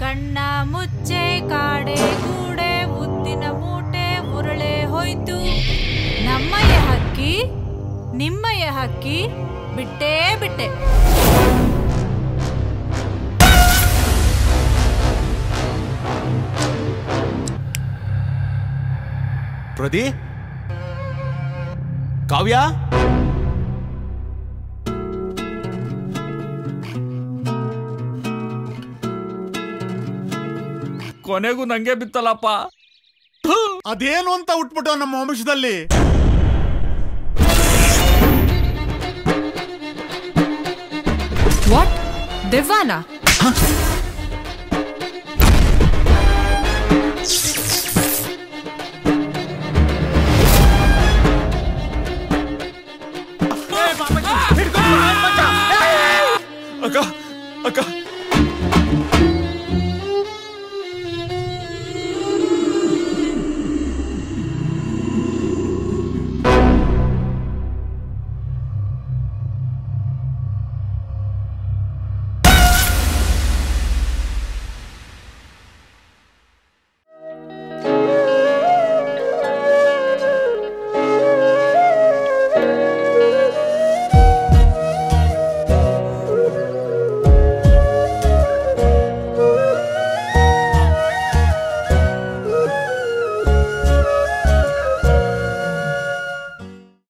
ಕಣ್ಣ ಮುಚ್ಚೆ ಕಾಡೆ ಗೂಡೆ ಮುದ್ದಿನ ಮೂಟೆ ಉರುಳೆ ಹೋಯ್ತು ನಮ್ಮಯ ಹಕ್ಕಿ ನಿಮ್ಮಯ ಹಕ್ಕಿ ಬಿಟ್ಟೇ ಬಿಟ್ಟೆ ಪ್ರದಿ ಕಾವ್ಯ ಕೊನೆಗೂ ನಂಗೆ ಬಿತ್ತಲ್ಲಪ್ಪ ಅದೇನು ಅಂತ ಉಟ್ಬಿಟ್ಟು ನಮ್ಮ ವಂಶದಲ್ಲಿ ವಾಟ್ ದೆವ್ವಾನ ಅಕ್ಕ ಅಕ್ಕ